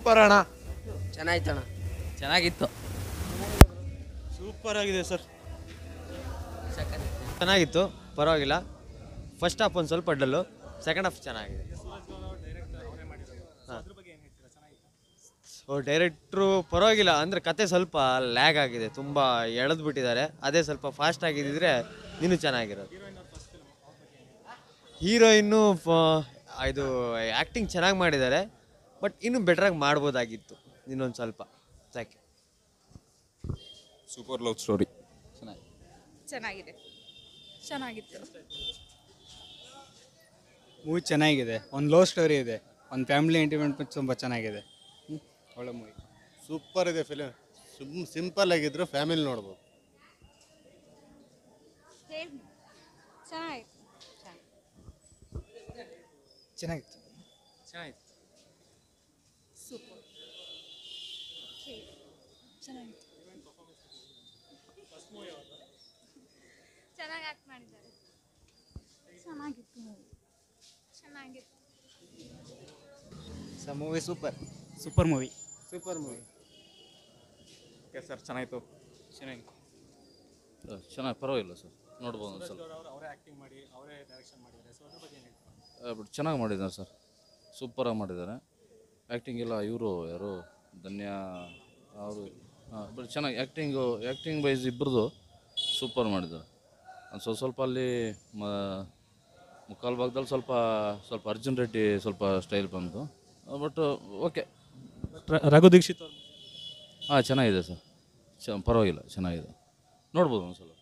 Super ಅಣ್ಣ ಚೆನ್ನಾಯ್ತಣ್ಣ ಚೆನ್ನಾಗಿತ್ತು super ಆಗಿದೆ ಸರ್ ಚೆನ್ನಾಗಿತ್ತು ಪರವಾಗಿಲ್ಲ ಫಸ್ಟ್ ಹಾಫ್ ಒಂದು ಸ್ವಲ್ಪ ಡಲ್ಲು ಸೆಕೆಂಡ್ ಹಾಫ್ ಚೆನ್ನಾಗಿದೆ ಸೊ ಡೈರೆಕ್ಟ್ರು ಪರವಾಗಿಲ್ಲ ಅಂದರೆ ಕತೆ ಸ್ವಲ್ಪ ಲ್ಯಾಗ್ ಆಗಿದೆ ತುಂಬ ಎಳೆದು ಬಿಟ್ಟಿದ್ದಾರೆ ಅದೇ ಸ್ವಲ್ಪ ಫಾಸ್ಟ್ ಆಗಿದ್ದಿದ್ರೆ ಇನ್ನೂ ಚೆನ್ನಾಗಿರೋದು ಹೀರೋಯಿನ್ನು ಇದು ಆ್ಯಕ್ಟಿಂಗ್ ಚೆನ್ನಾಗಿ ಮಾಡಿದ್ದಾರೆ ಬಟ್ ಇನ್ನೂ ಬೆಟ್ರಾಗಿ ಮಾಡ್ಬೋದಾಗಿತ್ತು ಇನ್ನೊಂದು ಸ್ವಲ್ಪ thank you super love story ಚೆನ್ನಾಗಿದೆ ಚೆನ್ನಾಗಿತ್ತು ಮೂವಿ ಚೆನ್ನಾಗಿದೆ ಒಂದು ಲವ್ ಸ್ಟೋರಿ ಇದೆ ಒಂದು ಫ್ಯಾಮಿಲಿ ಎಂಟಿಮೆಂಟ್ ತುಂಬ ಚೆನ್ನಾಗಿದೆ ಹ್ಮ್. ಒಳ್ಳೆ ಮೂವಿ ಸೂಪರ್ ಇದೆ ಫಿಲಿಮ್ ಸುಮ್ ಸಿಂಪಲ್ ಆಗಿದ್ರು ಫ್ಯಾಮಿಲಿ ನೋಡ್ಬೋದು ಚೆನ್ನಾಗಿತ್ತು ಚೆನ್ನಾಗಿತ್ತು ಚೆನ್ನಾಗಿತ್ತು ಸೂಪರ್ ಚೆನ್ನಾಗಿತ್ತು ಚೆನ್ನಾಗಿ ಆಕ್ಟ್ ಮಾಡಿದ್ದಾರೆ ಚೆನ್ನಾಗಿತ್ತು ಚೆನ್ನಾಗಿತ್ತು ಸ movie super super movie super movie okay sir ಚೆನ್ನಾಯಿತು ಚೆನ್ನಾಗಿ ಚೆನ್ನಾಗಿ ಪರವಾಗಿಲ್ಲ ಸರ್ ನೋಡ್ಬೋದು ಒಂದು ಸ್ವಲ್ಪ ಅವರೇ ಆ್ಯಕ್ಟಿಂಗ್ ಮಾಡಿ ಅವರೇ ಡೈರೆಕ್ಷನ್ ಮಾಡಿದ್ದಾರೆ ಸೊ ಅದ್ರ ಬಗ್ಗೆ ಏನು ಬಟ್ ಚೆನ್ನಾಗಿ ಮಾಡಿದ್ದಾರೆ ಸರ್ ಸೂಪರಾಗಿ ಮಾಡಿದ್ದಾರೆ ಆ್ಯಕ್ಟಿಂಗ್ ಎಲ್ಲ ಇವರು ಯಾರು ಧನ್ಯ ಅವರು ಹಾಂ ಬಟ್ ಚೆನ್ನಾಗಿ ಆ್ಯಕ್ಟಿಂಗು ಆ್ಯಕ್ಟಿಂಗ್ ವೈಸ್ ಇಬ್ಬರದು ಸೂಪರ್ ಮಾಡಿದ್ದಾರೆ ಒಂದು ಸ್ವಲ್ಪ ಸ್ವಲ್ಪ ಅಲ್ಲಿ ಮ ಮುಕ್ಕಾಲು ಭಾಗದಲ್ಲಿ ಸ್ವಲ್ಪ ಸ್ವಲ್ಪ ಅರ್ಜುನ್ ರೆಡ್ಡಿ ಸ್ವಲ್ಪ ಸ್ಟೈಲ್ ಬಂತು ಬಟ್ ಓಕೆ ರಘು ದೀಕ್ಷಿತ್ ಅವ್ರ ಹಾಂ ಚೆನ್ನಾಗಿದೆ ಸರ್ ಚ ಪರವಾಗಿಲ್ಲ ಚೆನ್ನಾಗಿದೆ ನೋಡ್ಬೋದು ಒಂದು ಸಲ